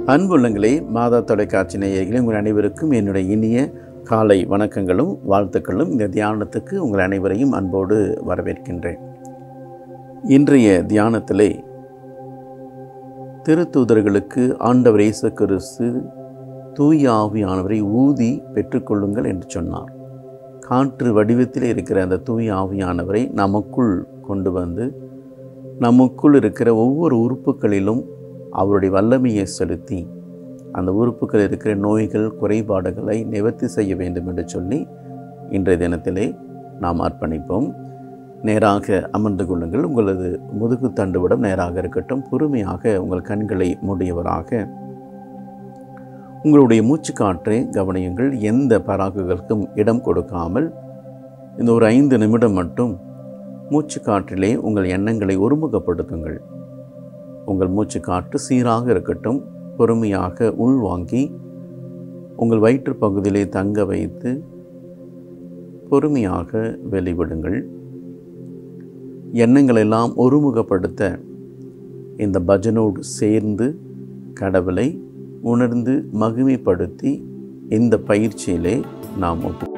அன்புள்ளங்களே மாதா தொலைக்காட்சி நேயர்களே உங்கள் அனைவருக்கும் என்னுடைய இனிய காலை வணக்கங்களும் வாழ்த்துக்களும் இந்த தியானத்துக்கு உங்கள் அனைவரையும் அன்போடு வரவேற்கின்றேன் இன்றைய தியானத்திலே திருத்தூதர்களுக்கு ஆண்டவர் இயேசு கிறிஸ்து தூய ஆவியானவரை ஊதி பெற்றுக்கொள்ளுங்கள் என்று சொன்னார் காற்று வடிவத்தில் இருக்கிற அந்த தூய ஆவியானவரை நமக்குள் கொண்டு வந்து நமக்குள் இருக்கிற ஒவ்வொரு உறுப்புகளிலும் அவருடைய வல்லமையை செலுத்தி அந்த உறுப்புகள் இருக்கிற நோய்கள் குறைபாடுகளை நிவர்த்தி செய்ய வேண்டும் என்று சொல்லி இன்றைய தினத்திலே நாம் அர்ப்பணிப்போம் நேராக அமர்ந்து கொள்ளுங்கள் உங்களது முதுகு தண்டுவிடம் நேராக இருக்கட்டும் பொறுமையாக உங்கள் கண்களை மூடியவராக உங்களுடைய மூச்சுக்காற்றை கவனியுங்கள் எந்த பராக்குகளுக்கும் இடம் கொடுக்காமல் இந்த ஒரு ஐந்து நிமிடம் மட்டும் மூச்சுக்காற்றிலே உங்கள் எண்ணங்களை ஒருமுகப்படுத்துங்கள் உங்கள் மூச்சுக்காற்று சீராக இருக்கட்டும் பொறுமையாக உள்வாங்கி உங்கள் வயிற்று பகுதியிலே தங்க வைத்து பொறுமையாக வெளிவிடுங்கள் எண்ணங்களெல்லாம் ஒருமுகப்படுத்த இந்த பஜனோடு சேர்ந்து கடவுளை உணர்ந்து மகிமைப்படுத்தி இந்த பயிற்சியிலே நாம் ஒப்பு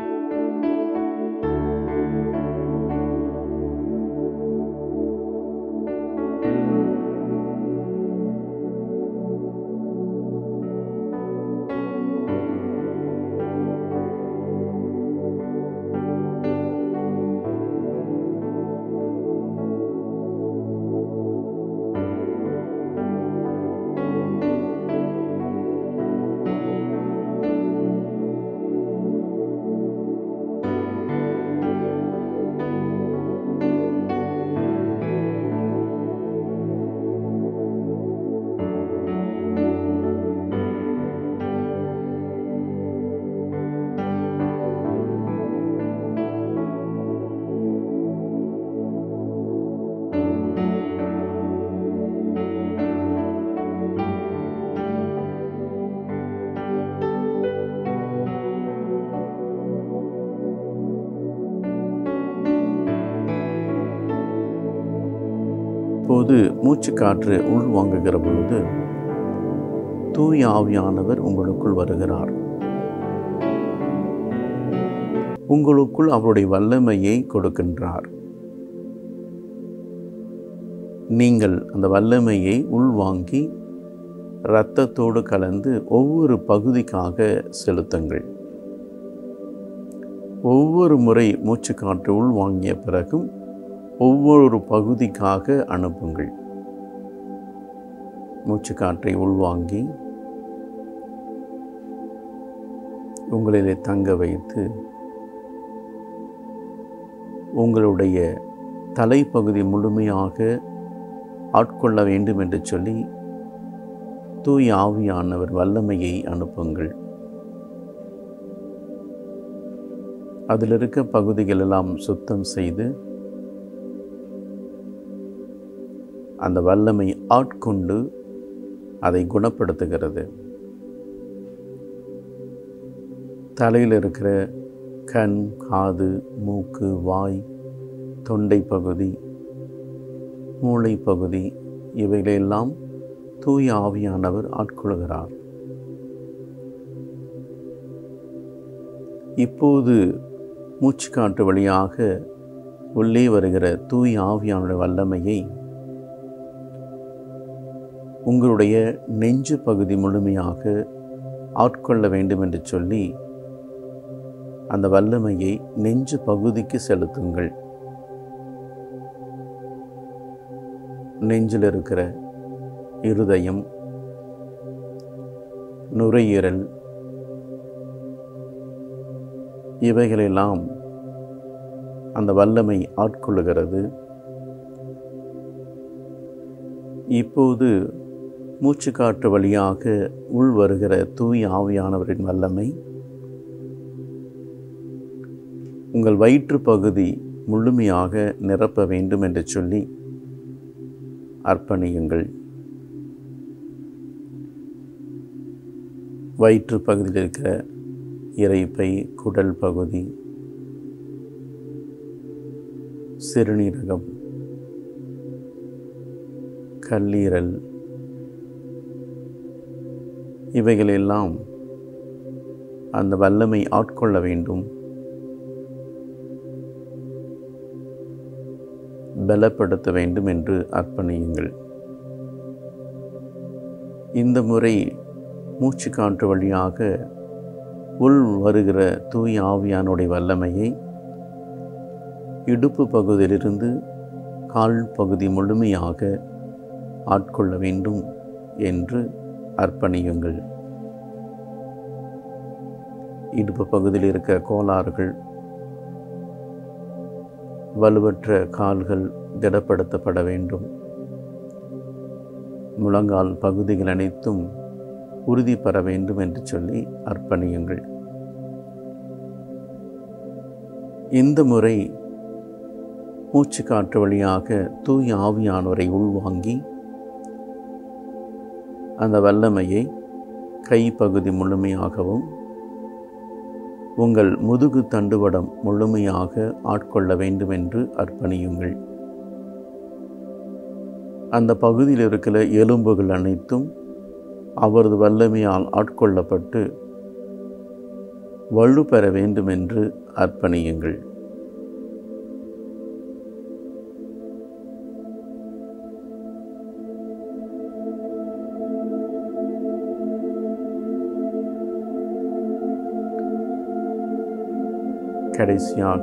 இப்போது மூச்சுக்காற்று உள்வாங்குகிற பொழுது தூய ஆவியானவர் உங்களுக்குள் வருகிறார் உங்களுக்குள் அவருடைய வல்லமையை கொடுக்கின்றார் நீங்கள் அந்த வல்லமையை உள்வாங்கி இரத்தத்தோடு கலந்து ஒவ்வொரு பகுதிக்காக செலுத்துங்கள் ஒவ்வொரு முறை மூச்சுக்காற்று உள்வாங்கிய பிறகும் ஒவ்வொரு பகுதிக்காக அனுப்புங்கள் மூச்சுக்காற்றை உள்வாங்கி உங்களிலே தங்க வைத்து உங்களுடைய தலைப்பகுதி முழுமையாக ஆட்கொள்ள வேண்டும் என்று சொல்லி தூய் ஆவியானவர் வல்லமையை அனுப்புங்கள் அதில் இருக்க பகுதிகள் எல்லாம் சுத்தம் செய்து அந்த வல்லமை ஆட்கொண்டு அதை குணப்படுத்துகிறது தலையில் இருக்கிற கண் காது மூக்கு வாய் தொண்டை பகுதி மூளை பகுதி இவைகளெல்லாம் தூய ஆவியானவர் ஆட்கொள்கிறார் இப்போது மூச்சுக்காற்று வழியாக உள்ளே வருகிற தூய ஆவியானுடைய வல்லமையை உங்களுடைய நெஞ்சு பகுதி முழுமையாக ஆட்கொள்ள வேண்டும் என்று சொல்லி அந்த வல்லமையை நெஞ்சு பகுதிக்கு செலுத்துங்கள் நெஞ்சில் இருக்கிற இருதயம் நுரையீரல் இவைகளெல்லாம் அந்த வல்லமை ஆட்கொள்ளுகிறது இப்போது மூச்சுக்காற்று வழியாக உள் வருகிற தூய் ஆவியானவரின் வல்லமை உங்கள் வயிற்று பகுதி முழுமையாக நிரப்ப வேண்டும் என்று சொல்லி அர்ப்பணியுங்கள் வயிற்று பகுதியில் இருக்கிற இறைப்பை குடல் பகுதி சிறுநீரகம் கல்லீரல் இவைகளெல்லாம் அந்த வல்லமை ஆட்கொள்ள வேண்டும் பலப்படுத்த வேண்டும் என்று அர்ப்பணியுங்கள் இந்த முறை மூச்சு காற்று வழியாக உள் வருகிற தூய் ஆவியானுடைய வல்லமையை இடுப்பு பகுதியிலிருந்து கால் பகுதி முழுமையாக ஆட்கொள்ள வேண்டும் என்று அர்ப்பணியுங்கள் இடுப்பு பகுதியில் இருக்க கோளாறுகள் வலுவற்ற கால்கள் திடப்படுத்தப்பட வேண்டும் முழங்கால் பகுதிகள் அனைத்தும் உறுதி பெற வேண்டும் என்று சொல்லி அர்ப்பணியுங்கள் இந்த முறை மூச்சு காற்று வழியாக தூய் ஆவியானோரை உள்வாங்கி அந்த வல்லமையை கைப்பகுதி முழுமையாகவும் உங்கள் முதுகு தண்டுவடம் முழுமையாக ஆட்கொள்ள வேண்டும் என்று அர்ப்பணியுங்கள் அந்த பகுதியில் இருக்கிற எலும்புகள் அனைத்தும் அவரது வல்லமையால் ஆட்கொள்ளப்பட்டு வலு பெற வேண்டும் என்று அர்ப்பணியுங்கள் கடைசியாக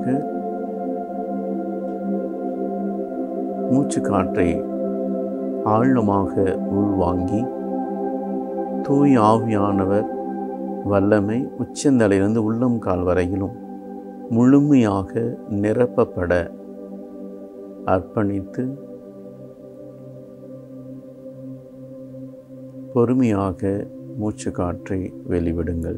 மூச்சு காற்றை ஆழமாக உள்வாங்கி தூய் ஆவியானவர் வல்லமை உச்சந்தலையிலிருந்து உள்ளம் கால் வரையிலும் முழுமையாக நிரப்பப்பட அர்ப்பணித்து பொறுமையாக மூச்சு காற்றை வெளிவிடுங்கள்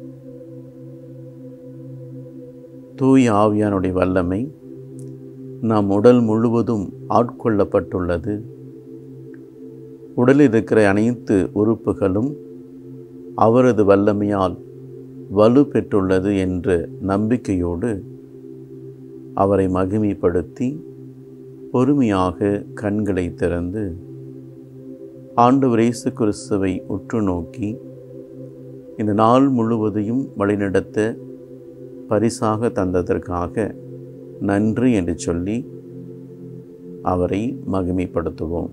தூய் ஆவியானுடைய வல்லமை நம் உடல் முழுவதும் ஆட்கொள்ளப்பட்டுள்ளது உடலில் இருக்கிற அனைத்து உறுப்புகளும் அவரது வல்லமையால் வலு பெற்றுள்ளது என்ற நம்பிக்கையோடு அவரை மகிமைப்படுத்தி பொறுமையாக கண்களை திறந்து ஆண்டவர் இயேசு கிறிஸ்துவை உற்று நோக்கி இந்த நாள் முழுவதையும் வழிநடத்த பரிசாக தந்ததற்காக நன்றி என்று சொல்லி அவரை மகிமைப்படுத்துவோம்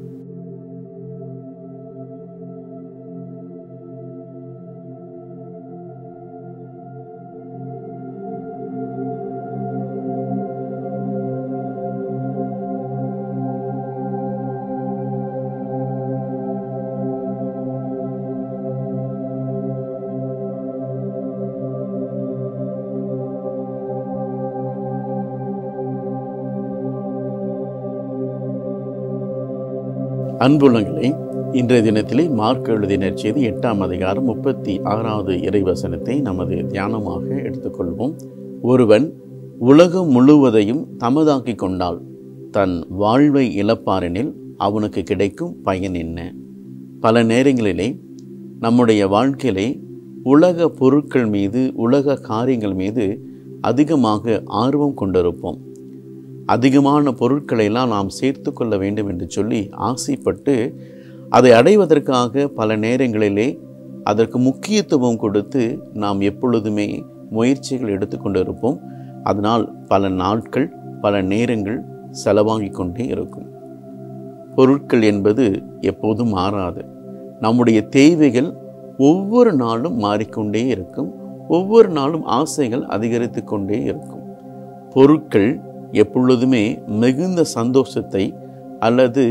அன்புள்ளங்களே இன்றைய தினத்திலே மார்க் எழுதிய நற்செய்தி எட்டாம் அதிகாரம் முப்பத்தி ஆறாவது இறைவசனத்தை நமது தியானமாக எடுத்துக்கொள்வோம் ஒருவன் உலகம் முழுவதையும் தமதாக்கிக் கொண்டால் தன் வாழ்வை இழப்பாரெனில் அவனுக்கு கிடைக்கும் பயன் என்ன பல நேரங்களிலே நம்முடைய வாழ்க்கையிலே உலக பொருட்கள் மீது உலக காரியங்கள் மீது அதிகமாக ஆர்வம் கொண்டிருப்போம் அதிகமான பொருட்களை எல்லாம் நாம் சேர்த்து கொள்ள வேண்டும் என்று சொல்லி ஆசைப்பட்டு அதை அடைவதற்காக பல நேரங்களிலே அதற்கு முக்கியத்துவம் கொடுத்து நாம் எப்பொழுதுமே முயற்சிகள் எடுத்துக்கொண்டு இருப்போம் அதனால் பல நாட்கள் பல நேரங்கள் செலவாகிக் கொண்டே இருக்கும் பொருட்கள் என்பது எப்போதும் மாறாது நம்முடைய தேவைகள் ஒவ்வொரு நாளும் மாறிக்கொண்டே இருக்கும் ஒவ்வொரு நாளும் ஆசைகள் அதிகரித்து கொண்டே இருக்கும் பொருட்கள் எப்பொழுதுமே மிகுந்த சந்தோஷத்தை அல்லது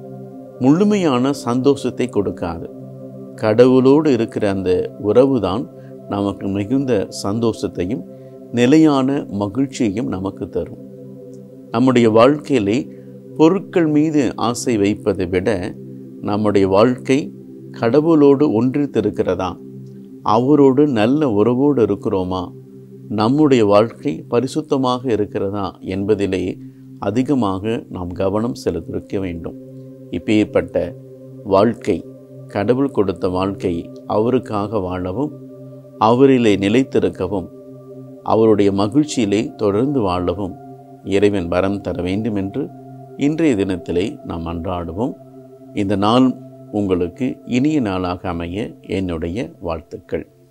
முழுமையான சந்தோஷத்தை கொடுக்காது கடவுளோடு இருக்கிற அந்த உறவு தான் நமக்கு மிகுந்த சந்தோஷத்தையும் நிலையான மகிழ்ச்சியையும் நமக்கு தரும் நம்முடைய வாழ்க்கையிலே பொருட்கள் மீது ஆசை வைப்பதை விட நம்முடைய வாழ்க்கை கடவுளோடு ஒன்றித்திருக்கிறதா அவரோடு நல்ல உறவோடு இருக்கிறோமா நம்முடைய வாழ்க்கை பரிசுத்தமாக இருக்கிறதா என்பதிலே அதிகமாக நாம் கவனம் செலுத்திருக்க வேண்டும் இப்பேற்பட்ட வாழ்க்கை கடவுள் கொடுத்த வாழ்க்கை அவருக்காக வாழவும் அவரிலே நிலைத்திருக்கவும் அவருடைய மகிழ்ச்சியிலே தொடர்ந்து வாழவும் இறைவன் வரம் தர வேண்டும் என்று இன்றைய தினத்திலே நாம் அன்றாடுவோம் இந்த நாள் உங்களுக்கு இனிய நாளாக அமைய என்னுடைய வாழ்த்துக்கள்